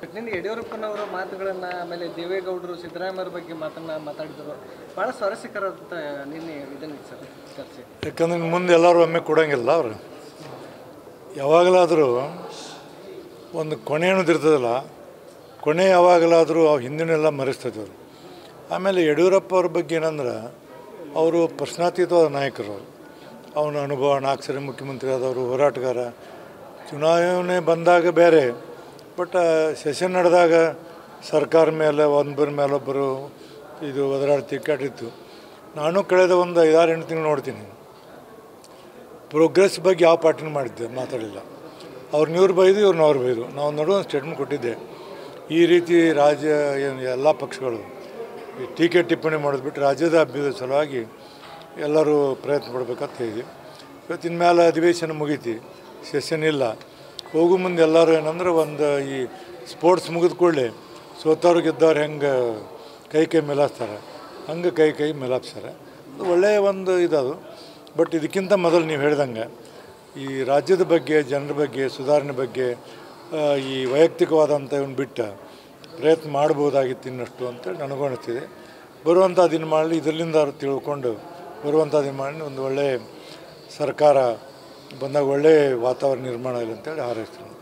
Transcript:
ನಿನ್ನೆ ಯಡಿಯೂರಪ್ಪನವರ ಮಾತುಗಳನ್ನ ಆಮೇಲೆ ದೇವೇಗೌಡರು ಸಿದ್ದರಾಮಯ್ಯರ ಬಗ್ಗೆ ಮಾತನ್ನ ಮಾತಾಡಿದರು ಬಹಳ ಸ್ವಾರಸ್ಯಕರ ಅಂತ ನಿನ್ನೆ ಇದನ್ನ ಸರ್ ಚರ್ಚೆ ಯಾಕಂದ್ರೆ ಇನ್ನು ಮುಂದೆ ಎಲ್ಲರೂ ಒಮ್ಮೆ ಕೊಡೋಂಗಿಲ್ಲ ಅವರು ಯಾವಾಗಲಾದರೂ ಒಂದು ಕೊನೆ ಅನ್ನೋದು ಇರ್ತದಲ್ಲ ಕೊನೆ ಯಾವಾಗಲಾದರೂ ಅವು ಹಿಂದಿನೆಲ್ಲ ಮರೆಸ್ತದೆ ಅವರು ಆಮೇಲೆ ಯಡಿಯೂರಪ್ಪ ಅವ್ರ ಬಗ್ಗೆ ಏನಂದ್ರೆ ಅವರು ಪ್ರಶ್ನಾತೀತವಾದ ನಾಯಕರು ಅವರು ಅವನ ಅನುಭವ ನಾಲ್ಕು ಸರಿ ಮುಖ್ಯಮಂತ್ರಿ ಆದವರು ಹೋರಾಟಗಾರ ಚುನಾವಣೆ ಬಂದಾಗ ಬೇರೆ ಬಟ್ ಸೆಷನ್ ನಡೆದಾಗ ಸರ್ಕಾರ ಮೇಲೆ ಒಂದರ ಮೇಲೊಬ್ಬರು ಇದು ಒದರಾಡಿ ತಿಕ್ಕಾಟಿತ್ತು ನಾನು ಕಳೆದ ಒಂದು ಐದಾರು ಎಂಟು ತಿಂಗಳು ನೋಡ್ತೀನಿ ಪ್ರೋಗ್ರೆಸ್ ಬಗ್ಗೆ ಯಾವ ಪಾರ್ಟಿನೂ ಮಾಡಿದ್ದೆ ಮಾತಾಡಿಲ್ಲ ಅವ್ರನ್ನ ಇವ್ರು ಬೈದು ಇವ್ರನ್ನ ಅವ್ರು ಬೈದು ನಾವು ನಡುವೆ ಒಂದು ಸ್ಟೇಟ್ಮೆಂಟ್ ಕೊಟ್ಟಿದ್ದೆ ಈ ರೀತಿ ರಾಜ್ಯ ಏನು ಎಲ್ಲ ಪಕ್ಷಗಳು ಈ ಟೀಕೆ ಟಿಪ್ಪಣಿ ಮಾಡೋದು ಬಿಟ್ಟು ರಾಜ್ಯದ ಅಭ್ಯುದಯ ಸಲುವಾಗಿ ಎಲ್ಲರೂ ಪ್ರಯತ್ನ ಪಡ್ಬೇಕಂತ ಹೇಳಿದ್ವಿ ಇವತ್ತಿನ ಮೇಲೆ ಅಧಿವೇಶನ ಮುಗೀತಿ ಸೆಷನ್ ಇಲ್ಲ ಹೋಗು ಮುಂದೆ ಎಲ್ಲರೂ ಏನಂದ್ರೆ ಒಂದು ಈ ಸ್ಪೋರ್ಟ್ಸ್ ಮುಗಿದ ಕೂಡಲೇ ಸೋತವ್ರು ಗೆದ್ದವ್ರು ಹೆಂಗೆ ಕೈ ಕೈ ಮೇಲಾಸ್ತಾರೆ ಹಂಗೆ ಕೈ ಕೈ ಮೇಲಾಪ್ಸ್ತಾರೆ ಅದು ಒಳ್ಳೆಯ ಒಂದು ಇದದು ಬಟ್ ಇದಕ್ಕಿಂತ ಮೊದಲು ನೀವು ಹೇಳ್ದಂಗೆ ಈ ರಾಜ್ಯದ ಬಗ್ಗೆ ಜನರ ಬಗ್ಗೆ ಸುಧಾರಣೆ ಬಗ್ಗೆ ಆ, ಈ ವೈಯಕ್ತಿಕವಾದಂಥ ಇವನು ಬಿಟ್ಟ ಪ್ರಯತ್ನ ಮಾಡ್ಬೋದಾಗಿತ್ತು ಇನ್ನಷ್ಟು ಅಂತೇಳಿ ನನಗೂ ಅನಿಸ್ತಿದೆ ಬರುವಂಥ ದಿನಮಾನದಲ್ಲಿ ಇದರಿಂದ ಅವ್ರು ತಿಳ್ಕೊಂಡು ಬರುವಂಥ ದಿನಮಾನದಲ್ಲಿ ಒಂದು ಒಳ್ಳೆಯ ಸರ್ಕಾರ ಬಂದಾಗ ಒಳ್ಳೆಯ ವಾತಾವರಣ ನಿರ್ಮಾಣ ಆಗಲಿ ಅಂತೇಳಿ ಹಾರೈಸ್ತೀನಿ